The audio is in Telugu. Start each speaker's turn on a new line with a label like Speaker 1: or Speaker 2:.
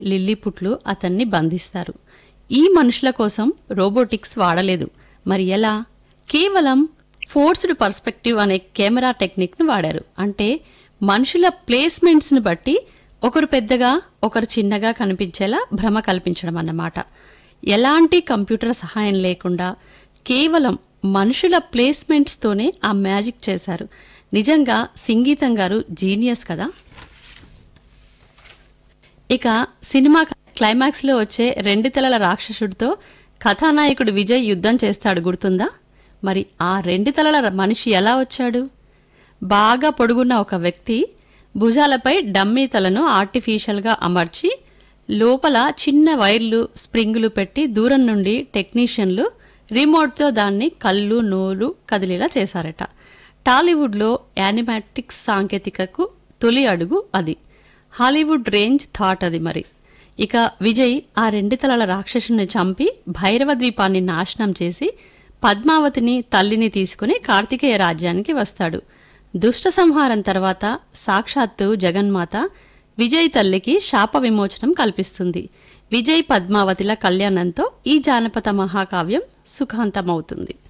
Speaker 1: లిల్లీపుట్లు అతన్ని బంధిస్తారు ఈ మనుషుల కోసం రోబోటిక్స్ వాడలేదు మరి ఎలా కేవలం ఫోర్స్డ్ పర్స్పెక్టివ్ అనే కెమెరా టెక్నిక్ను వాడారు అంటే మనుషుల ప్లేస్మెంట్స్ని బట్టి ఒకరు పెద్దగా ఒకరు చిన్నగా కనిపించేలా భ్రమ కల్పించడం అన్నమాట ఎలాంటి కంప్యూటర్ సహాయం లేకుండా కేవలం మనుషుల ప్లేస్మెంట్స్తోనే ఆ మ్యాజిక్ చేశారు నిజంగా సంగీతం గారు జీనియస్ కదా ఇక సినిమా క్లైమాక్స్లో వచ్చే రెండు తలల రాక్షసుడితో కథానాయకుడు విజయ్ యుద్ధం చేస్తాడు గుర్తుందా మరి ఆ రెండు తలల మనిషి ఎలా వచ్చాడు బాగా పొడుగున్న ఒక వ్యక్తి భుజాలపై డమ్మీ తలను ఆర్టిఫిషియల్గా అమర్చి లోపల చిన్న వైర్లు స్ప్రింగులు పెట్టి దూరం నుండి టెక్నీషియన్లు రిమోట్తో దాన్ని కళ్ళు నోరు కదిలేలా చేశారట టాలీవుడ్లో యానిమాటిక్స్ సాంకేతికకు తొలి అడుగు అది హాలీవుడ్ రేంజ్ థాట్ అది మరి ఇక విజయ్ ఆ రెండు తలల రాక్షసుని చంపి భైరవ ద్వీపాన్ని నాశనం చేసి పద్మావతిని తల్లిని తీసుకుని కార్తికేయ రాజ్యానికి వస్తాడు దుష్ట సంహారం తర్వాత సాక్షాత్తు జగన్మాత విజయ్ తల్లికి శాప విమోచనం కల్పిస్తుంది విజయ్ పద్మావతిల కళ్యాణంతో ఈ జానపద మహాకావ్యం సుఖాంతమవుతుంది